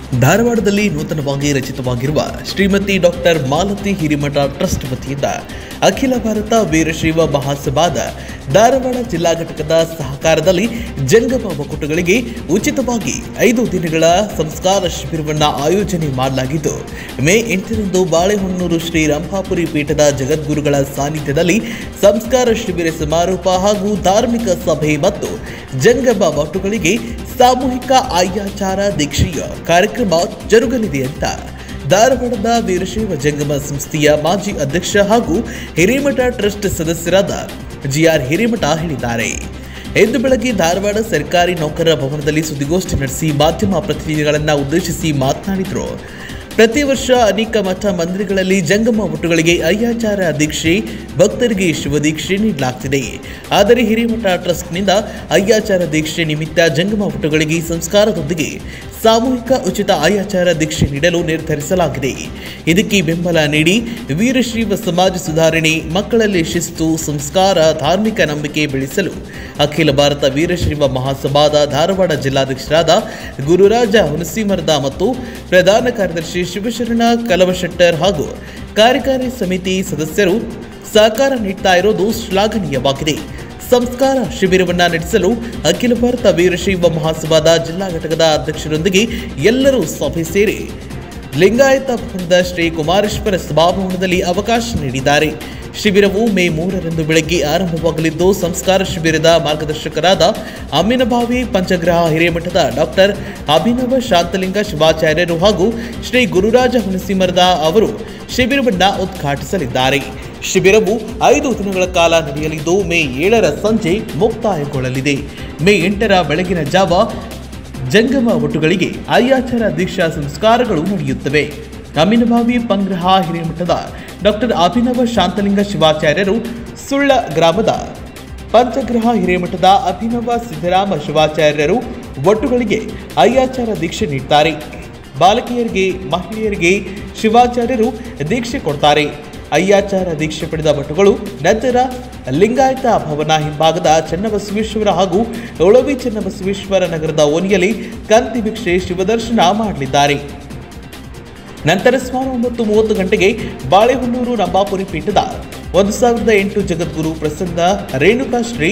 ಧಾರವಾಡದಲ್ಲಿ ನೂತನವಾಗಿ ರಚಿತವಾಗಿರುವ ಶ್ರೀಮತಿ ಡಾಕ್ಟರ್ ಮಾಲತಿ ಹಿರಿಮಠ ಟ್ರಸ್ಟ್ ವತಿಯಿಂದ ಅಖಿಲ ಭಾರತ ವೀರಶೈವ ಮಹಾಸಭಾದ ಧಾರವಾಡ ಜಿಲ್ಲಾ ಘಟಕದ ಸಹಕಾರದಲ್ಲಿ ಜಂಗಮ ಒಕ್ಕೂಟಗಳಿಗೆ ಉಚಿತವಾಗಿ ಐದು ದಿನಗಳ ಸಂಸ್ಕಾರ ಶಿಬಿರವನ್ನು ಆಯೋಜನೆ ಮಾಡಲಾಗಿದ್ದು ಮೇ ಎಂಟರಂದು ಬಾಳೆಹೊನ್ನೂರು ಶ್ರೀ ರಂಭಾಪುರಿ ಪೀಠದ ಜಗದ್ಗುರುಗಳ ಸಾನ್ನಿಧ್ಯದಲ್ಲಿ ಸಂಸ್ಕಾರ ಶಿಬಿರ ಸಮಾರೋಪ ಹಾಗೂ ಧಾರ್ಮಿಕ ಸಭೆ ಮತ್ತು ಜಂಗಮ ಒಟ್ಟುಗಳಿಗೆ ಸಾಮೂಹಿಕ ಆಯಾಚಾರ ದೀಕ್ಷೆಯ ಕಾರ್ಯಕ್ರಮ ಜರುಗಲಿದೆ ಅಂತ ಧಾರವಾಡದ ವೀರಶೈವ ಜಂಗಮ ಸಂಸ್ಥೆಯ ಮಾಜಿ ಅಧ್ಯಕ್ಷ ಹಾಗೂ ಹಿರೇಮಠ ಟ್ರಸ್ಟ್ ಸದಸ್ಯರಾದ ಜಿಆರ್ ಹಿರೇಮಠ ಹೇಳಿದ್ದಾರೆ ಇಂದು ಬೆಳಗ್ಗೆ ಧಾರವಾಡ ಸರ್ಕಾರಿ ನೌಕರರ ಭವನದಲ್ಲಿ ಸುದ್ದಿಗೋಷ್ಠಿ ನಡೆಸಿ ಮಾಧ್ಯಮ ಪ್ರತಿನಿಧಿಗಳನ್ನು ಉದ್ದೇಶಿಸಿ ಮಾತನಾಡಿದರು ಪ್ರತಿ ವರ್ಷ ಅನೇಕ ಮಠ ಮಂದಿರಗಳಲ್ಲಿ ಜಂಗಮ ಒಟ್ಟುಗಳಿಗೆ ಅಯ್ಯಾಚಾರ ದೀಕ್ಷೆ ಭಕ್ತರಿಗೆ ಶಿವ ದೀಕ್ಷೆ ನೀಡಲಾಗ್ತಿದೆ ಆದರೆ ಹಿರೇಮಠ ಟ್ರಸ್ಟ್ನಿಂದ ಅಯ್ಯಾಚಾರ ದೀಕ್ಷೆ ನಿಮಿತ್ತ ಜಂಗಮ ಒಟ್ಟುಗಳಿಗೆ ಸಂಸ್ಕಾರದೊಂದಿಗೆ ಸಾಮೂಹಿಕ ಉಚಿತ ಆಯಾಚಾರ ದೀಕ್ಷೆ ನೀಡಲು ನಿರ್ಧರಿಸಲಾಗಿದೆ ಇದಕ್ಕೆ ಬೆಂಬಲ ನೀಡಿ ವೀರಶೈವ ಸಮಾಜ ಸುಧಾರಣೆ ಮಕ್ಕಳಲ್ಲಿ ಶಿಸ್ತು ಸಂಸ್ಕಾರ ಧಾರ್ಮಿಕ ನಂಬಿಕೆ ಬೆಳೆಸಲು ಅಖಿಲ ಭಾರತ ವೀರಶೈವ ಮಹಾಸಭಾದ ಧಾರವಾಡ ಜಿಲ್ಲಾಧ್ಯಕ್ಷರಾದ ಗುರುರಾಜ ಹುಣಸಿಮರ್ದ ಮತ್ತು ಪ್ರಧಾನ ಕಾರ್ಯದರ್ಶಿ ಶಿವಶರಣ ಕಲವಶೆಟ್ಟರ್ ಹಾಗೂ ಕಾರ್ಯಕಾರಿ ಸಮಿತಿ ಸದಸ್ಯರು ಸಹಕಾರ ನೀಡ್ತಾ ಇರೋದು ಶ್ಲಾಘನೀಯವಾಗಿದೆ ಸಂಸ್ಕಾರ ಶಿಬಿರವನ್ನ ನಡೆಸಲು ಅಖಿಲ ಭಾರತ ವೀರಶೈವ ಮಹಾಸಭಾದ ಜಿಲ್ಲಾ ಘಟಕದ ಅಧ್ಯಕ್ಷರೊಂದಿಗೆ ಎಲ್ಲರೂ ಸಭೆ ಸೇರಿ ಲಿಂಗಾಯತ ಭವನದ ಶ್ರೀ ಕುಮಾರೇಶ್ವರ ಸಭಾಭವನದಲ್ಲಿ ಅವಕಾಶ ನೀಡಿದ್ದಾರೆ ಶಿಬಿರವು ಮೇ ಮೂರರಂದು ಬೆಳಗ್ಗೆ ಆರಂಭವಾಗಲಿದ್ದು ಸಂಸ್ಕಾರ ಶಿಬಿರದ ಮಾರ್ಗದರ್ಶಕರಾದ ಅಮ್ಮಿನಭಾವಿ ಪಂಚಗ್ರಹ ಹಿರೇಮಠದ ಡಾಕ್ಟರ್ ಅಭಿನವ ಶಾಂತಲಿಂಗ ಶಿವಾಚಾರ್ಯರು ಹಾಗೂ ಶ್ರೀ ಗುರುರಾಜ ಹುಣಸಿಮರದ ಅವರು ಶಿಬಿರವನ್ನ ಉದ್ಘಾಟಿಸಲಿದ್ದಾರೆ ಶಿಬಿರವು ಐದು ದಿನಗಳ ಕಾಲ ನಡೆಯಲಿದ್ದು ಮೇ ಏಳರ ಸಂಜೆ ಮುಕ್ತಾಯಗೊಳ್ಳಲಿದೆ ಮೇ ಎಂಟರ ಬೆಳಗಿನ ಜಾವ ಜಂಗಮ ಒಟ್ಟುಗಳಿಗೆ ಅಯ್ಯಾಚಾರ ದೀಕ್ಷಾ ಸಂಸ್ಕಾರಗಳು ನಡೆಯುತ್ತವೆ ಅಮಿನಭಾವಿ ಪಂಗ್ರಹ ಹಿರೇಮಠದ ಡಾಕ್ಟರ್ ಅಭಿನವ ಶಾಂತಲಿಂಗ ಶಿವಾಚಾರ್ಯರು ಸುಳ್ಳ ಗ್ರಾಮದ ಪಂಚಗ್ರಹ ಹಿರೇಮಠದ ಅಭಿನವ ಸಿದ್ದರಾಮ ಶಿವಾಚಾರ್ಯರು ಒಟ್ಟುಗಳಿಗೆ ಅಯ್ಯಾಚಾರ ದೀಕ್ಷೆ ನೀಡ್ತಾರೆ ಬಾಲಕಿಯರಿಗೆ ಮಹಿಳೆಯರಿಗೆ ಶಿವಾಚಾರ್ಯರು ದೀಕ್ಷೆ ಕೊಡ್ತಾರೆ ಅಯ್ಯಾಚಾರ ದೀಕ್ಷೆ ಪಡೆದ ಭಟುಗಳು ನಂತರ ಲಿಂಗಾಯತ ಭವನ ಹಿಂಭಾಗದ ಚನ್ನಬಸವೇಶ್ವರ ಹಾಗೂ ಉಳವಿ ಚನ್ನಬಸವೇಶ್ವರ ನಗರದ ಓನಿಯಲ್ಲಿ ಕಂತಿ ಭಿಕ್ಷೆ ಶಿವದರ್ಶನ ಮಾಡಲಿದ್ದಾರೆ ನಂತರ ಸುಮಾರು ಒಂಬತ್ತು ಮೂವತ್ತು ಗಂಟೆಗೆ ಬಾಳೆಹೊನ್ನೂರು ರಂಭಾಪುರಿ ಪೀಠದ ಒಂದು ಸಾವಿರದ ಎಂಟು ಜಗದ್ಗುರು ಪ್ರಸನ್ನ ರೇಣುಕಾ ಶ್ರೀ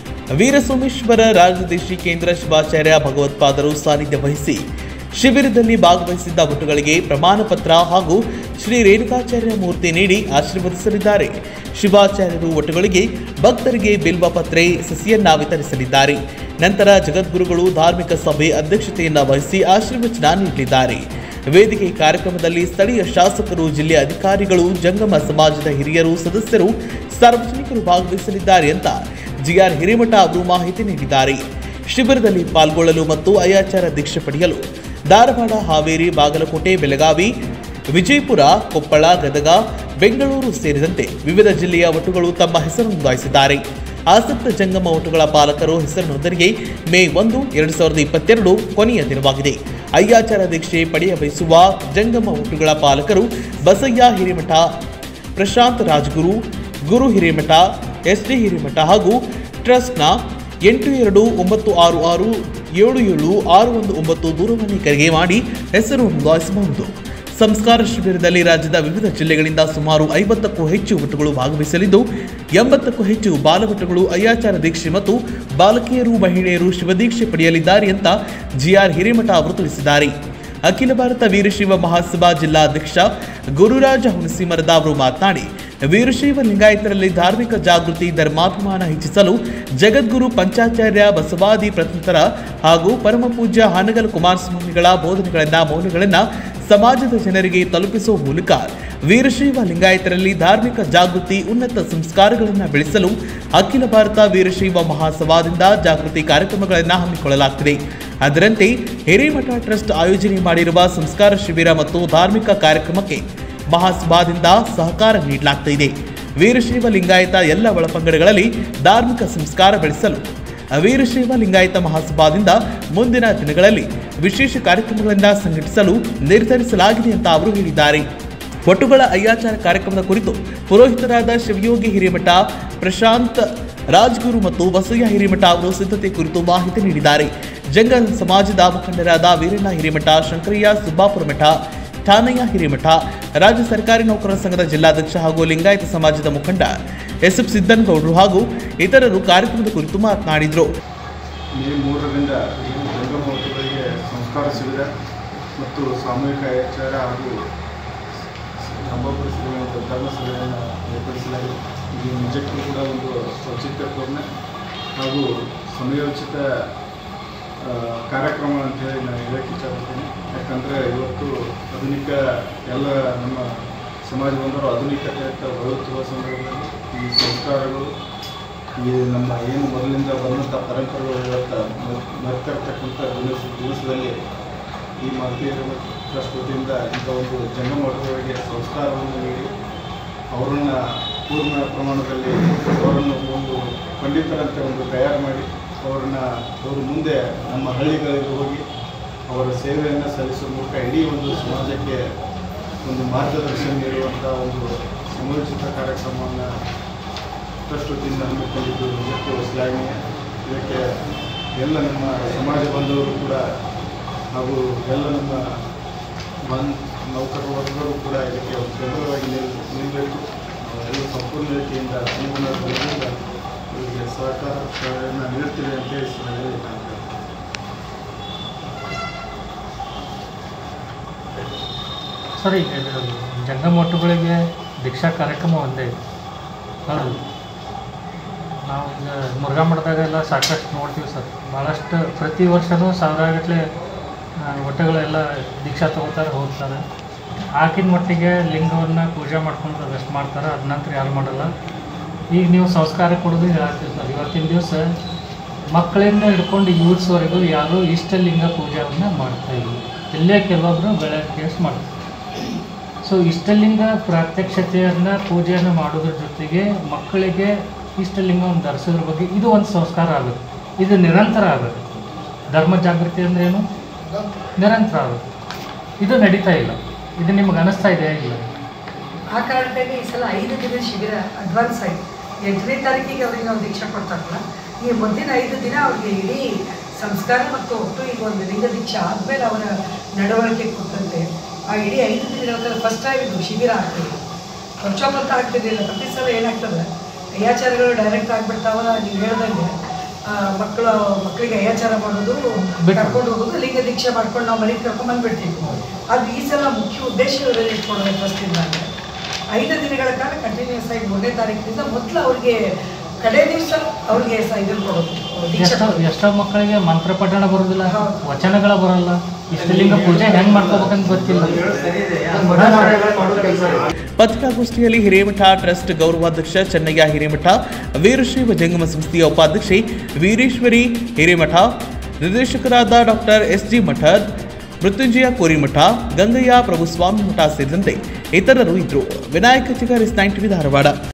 ವೀರಸೋಮೇಶ್ವರ ರಾಜದೇಶಿ ಕೇಂದ್ರ ಶಿವಾಚಾರ್ಯ ಭಗವತ್ಪಾದರು ಸಾನ್ನಿಧ್ಯ ವಹಿಸಿ ಶಿಬಿರದಲ್ಲಿ ಭಾಗವಹಿಸಿದ್ದ ಭಟುಗಳಿಗೆ ಪ್ರಮಾಣ ಪತ್ರ ಹಾಗೂ ಶ್ರೀ ರೇಣುಕಾಚಾರ್ಯ ಮೂರ್ತಿ ನೀಡಿ ಆಶೀರ್ವದಿಸಲಿದ್ದಾರೆ ಶಿವಾಚಾರ್ಯರು ಒಟ್ಟುಗಳಿಗೆ ಭಕ್ತರಿಗೆ ಬಿಲ್ವ ಪತ್ರೆ ಸಸಿಯನ್ನ ವಿತರಿಸಲಿದ್ದಾರೆ ನಂತರ ಜಗದ್ಗುರುಗಳು ಧಾರ್ಮಿಕ ಸಭೆ ಅಧ್ಯಕ್ಷತೆಯನ್ನ ವಹಿಸಿ ಆಶೀರ್ವಚನ ನೀಡಲಿದ್ದಾರೆ ವೇದಿಕೆ ಕಾರ್ಯಕ್ರಮದಲ್ಲಿ ಸ್ಥಳೀಯ ಶಾಸಕರು ಜಿಲ್ಲೆಯ ಅಧಿಕಾರಿಗಳು ಜಂಗಮ ಸಮಾಜದ ಹಿರಿಯರು ಸದಸ್ಯರು ಸಾರ್ವಜನಿಕರು ಭಾಗವಹಿಸಲಿದ್ದಾರೆ ಅಂತ ಜಿಆರ್ ಹಿರೇಮಠ ಅವರು ಮಾಹಿತಿ ನೀಡಿದ್ದಾರೆ ಶಿಬಿರದಲ್ಲಿ ಪಾಲ್ಗೊಳ್ಳಲು ಮತ್ತು ಅಯಾಚಾರ ದೀಕ್ಷೆ ಪಡೆಯಲು ಧಾರವಾಡ ಹಾವೇರಿ ಬಾಗಲಕೋಟೆ ಬೆಳಗಾವಿ ವಿಜಯಪುರ ಕೊಪ್ಪಳ ಗದಗ ಬೆಂಗಳೂರು ಸೇರಿದಂತೆ ವಿವಿಧ ಜಿಲ್ಲೆಯ ಒಟ್ಟುಗಳು ತಮ್ಮ ಹೆಸರು ನೋಂದಾಯಿಸಿದ್ದಾರೆ ಆಸಕ್ತ ಜಂಗಮ ಒಟ್ಟುಗಳ ಪಾಲಕರು ಹೆಸರು ನೋಂದಣಿಗೆ ಮೇ ಒಂದು ಎರಡು ಸಾವಿರದ ಇಪ್ಪತ್ತೆರಡು ಕೊನೆಯ ದಿನವಾಗಿದೆ ಅಯ್ಯಾಚಾರ ದೀಕ್ಷೆ ಪಡೆಯ ಬಯಸುವ ಜಂಗಮ ಒಟ್ಟುಗಳ ಪಾಲಕರು ಬಸಯ್ಯ ಹಿರೇಮಠ ಪ್ರಶಾಂತ್ ರಾಜ್ಗುರು ಗುರು ಹಿರೇಮಠ ಎಸ್ ಡಿ ಹಿರೇಮಠ ಹಾಗೂ ಟ್ರಸ್ಟ್ನ ಎಂಟು ಎರಡು ಒಂಬತ್ತು ಆರು ಆರು ಏಳು ಏಳು ಆರು ಒಂದು ಒಂಬತ್ತು ದೂರವಾಣಿ ಕರೆಗೆ ಮಾಡಿ ಹೆಸರು ನೋಂದಾಯಿಸಬಹುದು ಸಂಸ್ಕಾರ ಶಿಬಿರದಲ್ಲಿ ರಾಜ್ಯದ ವಿವಿಧ ಜಿಲ್ಲೆಗಳಿಂದ ಸುಮಾರು ಐವತ್ತಕ್ಕೂ ಹೆಚ್ಚು ಭಟುಗಳು ಭಾಗವಹಿಸಲಿದ್ದು ಎಂಬತ್ತಕ್ಕೂ ಹೆಚ್ಚು ಬಾಲಭಟುಗಳು ಅಯ್ಯಾಚಾರ ದೀಕ್ಷೆ ಮತ್ತು ಬಾಲಕಿಯರು ಮಹಿಳೆಯರು ಶಿವದೀಕ್ಷೆ ಪಡೆಯಲಿದ್ದಾರೆ ಅಂತ ಜಿಆರ್ ಹಿರೇಮಠ ಅವರು ತಿಳಿಸಿದ್ದಾರೆ ಅಖಿಲ ಭಾರತ ವೀರಶೈವ ಮಹಾಸಭಾ ಜಿಲ್ಲಾಧ್ಯಕ್ಷ ಗುರುರಾಜ ಹುಣಸಿಮರದ ಅವರು ಮಾತನಾಡಿ ವೀರಶೈವ ಲಿಂಗಾಯತರಲ್ಲಿ ಧಾರ್ಮಿಕ ಜಾಗೃತಿ ಧರ್ಮಾಭಿಮಾನ ಹೆಚ್ಚಿಸಲು ಜಗದ್ಗುರು ಪಂಚಾಚಾರ್ಯ ಬಸವಾದಿ ಪ್ರತಿನಿಧರ ಹಾಗೂ ಪರಮಪೂಜ್ಯ ಹಾನಗಲ್ ಕುಮಾರಸ್ವಾಮಿಗಳ ಬೋಧನೆಗಳನ್ನ ಮೌಲ್ಯಗಳನ್ನ ಸಮಾಜದ ಜನರಿಗೆ ತಲುಪಿಸುವ ಮೂಲಕ ವೀರಶೈವ ಲಿಂಗಾಯತರಲ್ಲಿ ಧಾರ್ಮಿಕ ಜಾಗೃತಿ ಉನ್ನತ ಸಂಸ್ಕಾರಗಳನ್ನು ಬೆಳೆಸಲು ಅಖಿಲ ಭಾರತ ವೀರಶೈವ ಮಹಾಸಭಾದಿಂದ ಜಾಗೃತಿ ಕಾರ್ಯಕ್ರಮಗಳನ್ನು ಹಮ್ಮಿಕೊಳ್ಳಲಾಗ್ತಿದೆ ಅದರಂತೆ ಹಿರೇಮಠ ಟ್ರಸ್ಟ್ ಆಯೋಜನೆ ಮಾಡಿರುವ ಸಂಸ್ಕಾರ ಶಿಬಿರ ಮತ್ತು ಧಾರ್ಮಿಕ ಕಾರ್ಯಕ್ರಮಕ್ಕೆ ಮಹಾಸಭಾದಿಂದ ಸಹಕಾರ ನೀಡಲಾಗ್ತಿದೆ ವೀರಶೈವ ಲಿಂಗಾಯತ ಎಲ್ಲ ಒಳಪಂಗಡಗಳಲ್ಲಿ ಧಾರ್ಮಿಕ ಸಂಸ್ಕಾರ ಬೆಳೆಸಲು ವೀರಶೈವ ಲಿಂಗಾಯತ ಮಹಾಸಭಾದಿಂದ ಮುಂದಿನ ದಿನಗಳಲ್ಲಿ ವಿಶೇಷ ಕಾರ್ಯಕ್ರಮಗಳನ್ನು ಸಂಘಟಿಸಲು ನಿರ್ಧರಿಸಲಾಗಿದೆ ಅಂತ ಅವರು ಹೇಳಿದ್ದಾರೆ ಒಟ್ಟುಗಳ ಅಯ್ಯಾಚಾರ ಕಾರ್ಯಕ್ರಮದ ಕುರಿತು ಪುರೋಹಿತರಾದ ಶಿವಯೋಗಿ ಹಿರೇಮಠ ಪ್ರಶಾಂತ್ ರಾಜ್ಗುರು ಮತ್ತು ಬಸಯ್ಯ ಹಿರೇಮಠ ಅವರು ಸಿದ್ಧತೆ ಕುರಿತು ಮಾಹಿತಿ ನೀಡಿದ್ದಾರೆ ಜಂಗಲ್ ಸಮಾಜದ ಮುಖಂಡರಾದ ವೀರಣ್ಣ ಹಿರೇಮಠ ಶಂಕರಯ್ಯ ಸುಬ್ಬಾಪುರ ಮಠ ಠಾಣಯ್ಯ ಹಿರೇಮಠ ರಾಜ್ಯ ಸರ್ಕಾರಿ ನೌಕರರ ಸಂಘದ ಜಿಲ್ಲಾಧ್ಯಕ್ಷ ಹಾಗೂ ಲಿಂಗಾಯತ ಸಮಾಜದ ಮುಖಂಡ ಎಸ್ ಎಫ್ ಸಿದ್ದನಗೌಡರು ಹಾಗೂ ಇತರರು ಕಾರ್ಯಕ್ರಮದ ಕುರಿತು ಮಾತನಾಡಿದರು ಮೇ ಮೂರರಿಂದ ಜಂಗಮ ವಸ್ತುಗಳಿಗೆ ಸಂಸ್ಕಾರ ಶಿಬಿರ ಮತ್ತು ಸಾಮೂಹಿಕ ಆಚಾರ ಹಾಗೂ ಹಬ್ಬಪಡಿಸಿದ ಒಂದು ಧರ್ಮ ಸಭೆಯನ್ನು ಏರ್ಪಡಿಸಲಾಗಿದೆ ಇದು ನಿಜಕ್ಕೂ ಕೂಡ ಒಂದು ಔಚಿತ್ಯಪೂರ್ಣ ಹಾಗೂ ಸಮಯೋಚಿತ ಆ, ಕಾರ್ಯಕ್ರಮ ಅಂತೇಳಿ ನಾನು ಹೇಳಕ್ಕೆ ಇಷ್ಟಪಡ್ತೀನಿ ಯಾಕಂದರೆ ಇವತ್ತು ಆಧುನಿಕ ಎಲ್ಲ ನಮ್ಮ ಸಮಾಜ ಬಂದರು ಆಧುನಿಕತೆಯತ್ತ ಬರುತ್ತಿರುವ ಸಂದರ್ಭದಲ್ಲಿ ಈ ಸಂಸ್ಕಾರಗಳು ಈ ನಮ್ಮ ಏನು ಮೊದಲಿಂದ ಬಂದಂಥ ಪರಂಪರೆಗಳು ಇವತ್ತು ಮರ್ತಿರ್ತಕ್ಕಂಥ ದಿವಸ ದಿವಸದಲ್ಲಿ ಈ ಮಾರುತಿಯರ ಟ್ರಸ್ಟ್ ವತಿಯಿಂದ ಇಂಥ ಒಂದು ಜಂಗಮ ವರ್ಗಗಳಿಗೆ ಸಂಸ್ಕಾರವನ್ನು ನೀಡಿ ಅವರನ್ನು ಪೂರ್ಣ ಪ್ರಮಾಣದಲ್ಲಿ ಅವರನ್ನು ಒಂದು ಪಂಡಿತರಂತೆ ಒಂದು ತಯಾರು ಮಾಡಿ ಅವರನ್ನ ಅವರು ಮುಂದೆ ನಮ್ಮ ಹಳ್ಳಿಗಳಿಗೆ ಹೋಗಿ ಅವರ ಸೇವೆಯನ್ನು ಸಲ್ಲಿಸುವ ಮೂಲಕ ಇಡೀ ಒಂದು ಸಮಾಜಕ್ಕೆ ಒಂದು ಮಾರ್ಗದರ್ಶನ ನೀಡುವಂಥ ಒಂದು ಸಮಯೋಚಿತ ಕಾರ್ಯಕ್ರಮವನ್ನು ಟ್ರಸ್ಟ್ ವತಿಯಿಂದ ಹಮ್ಮಿಕೊಂಡಿದ್ದು ನಿಜಕ್ಕೂ ಶ್ಲಾಘನೀಯ ಇದಕ್ಕೆ ಎಲ್ಲ ನಮ್ಮ ಸಮಾಜ ಬಾಂಧವರು ಕೂಡ ಹಾಗೂ ಎಲ್ಲ ನಮ್ಮ ಬನ್ ನೌಕರ ವರ್ಗರು ಕೂಡ ಇದಕ್ಕೆ ಒಂದು ಬೆಂಬಲವಾಗಿ ನಿಲ್ ನಿಲ್ಲಬೇಕು ಎಲ್ಲ ಸಂಪೂರ್ಣ ರೀತಿಯಿಂದ ಸಂಪೂರ್ಣ ಬಲದಿಂದ ಇವರಿಗೆ ಸಹಕಾರ ಸಹಾಯವನ್ನು ನೀಡ್ತೀವಿ ಅಂತೇಳಿ ನಾನು ಹೇಳಿ ನಾನು ಹೇಳ್ತೀನಿ. ಸರ್ ಈಗ ಇದು ಜಂಗಮ ಒಟ್ಟುಗಳಿಗೆ ದೀಕ್ಷಾ ಕಾರ್ಯಕ್ರಮ ಒಂದೇ ಇದೆ ಹೌದು ನಾವು ಈಗ ಮುರುಘಾ ಮಠದಾಗೆಲ್ಲ ಸಾಕಷ್ಟು ನೋಡ್ತೀವಿ ಸರ್ ಭಾಳಷ್ಟು ಪ್ರತಿ ವರ್ಷವೂ ಸಾವಿರಾಗಟ್ಟಲೆ ಒಟ್ಟುಗಳೆಲ್ಲ ದೀಕ್ಷಾ ತಗೋತಾರೆ ಹೋಗ್ತಾರೆ ಆಗಿನ ಮಟ್ಟಿಗೆ ಲಿಂಗವನ್ನು ಪೂಜೆ ಮಾಡ್ಕೊಂಡು ಅದಷ್ಟು ಮಾಡ್ತಾರೆ ಅದ ನಂತರ ಯಾರು ಮಾಡಲ್ಲ ಈಗ ನೀವು ಸಂಸ್ಕಾರ ಕೊಡೋದು ಹೇಳ್ತೀವಿ ಸರ್ ಇವತ್ತಿನ ದಿವಸ ಮಕ್ಕಳಿಂದ ಹಿಡ್ಕೊಂಡು ಯೂತ್ಸ್ವರೆಗೂ ಯಾರೂ ಇಷ್ಟಲಿಂಗ ಪೂಜೆಯನ್ನು ಮಾಡ್ತಾ ಇಲ್ಲ ಇಲ್ಲೇ ಕೆಲವೊಬ್ಬರು ಬೆಳಗ್ಗೆ ಕೇಸ್ ಮಾಡ್ತಾರೆ ಸೊ ಇಷ್ಟಲಿಂಗ ಪ್ರಾತ್ಯಕ್ಷತೆಯನ್ನು ಪೂಜೆಯನ್ನು ಮಾಡೋದ್ರ ಜೊತೆಗೆ ಮಕ್ಕಳಿಗೆ ಇಷ್ಟಲಿಂಗವನ್ನು ಧರಿಸೋದ್ರ ಬಗ್ಗೆ ಇದು ಒಂದು ಸಂಸ್ಕಾರ ಆಗುತ್ತೆ ಇದು ನಿರಂತರ ಆಗುತ್ತೆ ಧರ್ಮ ಜಾಗೃತಿ ಅಂದ್ರೆ ಏನು ನಿರಂತರ ಆಗುತ್ತೆ ಇದು ನಡೀತಾ ಇಲ್ಲ ಇದು ನಿಮ್ಗೆ ಅನಿಸ್ತಾ ಇದೆಯಾ ಇಲ್ಲ ಆ ಕಾರಣಕ್ಕಾಗಿ ಈ ಸಲ ಐದು ದಿನ ಶಿಬಿರ ಅಡ್ವಾನ್ಸ್ ಆಗಿ ಎಂಟನೇ ತಾರೀಕಿಗೆ ಅವ್ರಿಗೆ ನಾವು ದೀಕ್ಷೆ ಕೊಡ್ತಾರಲ್ಲ ಈ ಮುಂದಿನ ಐದು ದಿನ ಅವ್ರಿಗೆ ಇಡೀ ಸಂಸ್ಕಾರ ಮತ್ತು ಒಟ್ಟು ಈಗ ಒಂದು ಲಿಂಗ ದೀಕ್ಷೆ ಆದಮೇಲೆ ಅವರ ನಡವಳಿಕೆ ಕೊಟ್ಟಂತೆ ಆ ಇಡೀ ಐದು ದಿನಗಳ ಕಾಲ ಫಸ್ಟ್ ಟೈಮ್ ಇದು ಶಿಬಿರ ಆಗ್ತದೆ ವರ್ಕ್ಶಾಪ್ ಅಂತ ಆಗ್ತಿರ್ಲಿಲ್ಲ ಪ್ರತಿ ಸಲ ಏನಾಗ್ತದೆ ಅಯ್ಯಾಚಾರಗಳು ಡೈರೆಕ್ಟ್ ಆಗ್ಬಿಡ್ತಾವ ನೀವು ಹೇಳ್ದಂಗೆ ಆ, ಮಕ್ಕಳು ಮಕ್ಕಳಿಗೆ ಅಯ್ಯಾಚಾರ ಮಾಡೋದು ಬಿಟ್ಟು. ಕರ್ಕೊಂಡು ಹೋಗೋದು ಲಿಂಗ ದೀಕ್ಷೆ ಮಾಡ್ಕೊಂಡು ನಾವು ಮನೆಗೆ ಕರ್ಕೊಂಡ್ ಬಂದ್ಬಿಡ್ತೀವಿ ಅದು ಈ ಸಲ ಮುಖ್ಯ ಉದ್ದೇಶ ಇವರಲ್ಲಿ ಇಟ್ಕೊಳ್ಳೋದು ಟ್ರಸ್ಟಿಂದ ಅಂದರೆ ಐದು ದಿನಗಳ ಕಾಲ ಕಂಟಿನ್ಯೂಸ್ ಆಗಿ ಮೂರನೇ ತಾರೀಕಿನಿಂದ ಮೊದಲು ಅವ್ರಿಗೆ ಕಡೆ ದಿವಸ ಅವ್ರಿಗೆ ಸ ಇದನ್ನು ಕೊಡೋದು ದೀಕ್ಷೆ ಎಷ್ಟೋ ಕೊಡೋದು. ಎಷ್ಟೋ ಮಕ್ಕಳಿಗೆ ಮಂತ್ರ ಪಠಣ ಬರೋದಿಲ್ಲ ಹೌದು. ವಚನಗಳ ಬರಲ್ಲ ಇಷ್ಟಲಿಂಗ ಪೂಜೆ ಹೆಂಗೆ ಮಾಡ್ಕೋಬೇಕಂತ ಗೊತ್ತಿಲ್ಲ ಪತ್ರಿಕಾಗೋಷ್ಠಿಯಲ್ಲಿ ಹಿರೇಮಠ ಟ್ರಸ್ಟ್ ಗೌರವಾಧ್ಯಕ್ಷ ಚೆನ್ನಯ್ಯ ಹಿರೇಮಠ ವೀರಶೈವ ಜಂಗಮ ಸಂಸ್ಥೆಯ ಉಪಾಧ್ಯಕ್ಷೆ ವೀರೇಶ್ವರಿ ಹಿರೇಮಠ ನಿರ್ದೇಶಕರಾದ doctor S G Mathad Mrityunjaya Korimath Gangayya Prabhuswami Math ಸೇರಿದಂತೆ ಇತರರು ಇದ್ದರು ವಿನಾಯಕ ಚಿಗಾರಿಸ್ ನೈನ್ ಟಿವಿ ಧಾರವಾಡ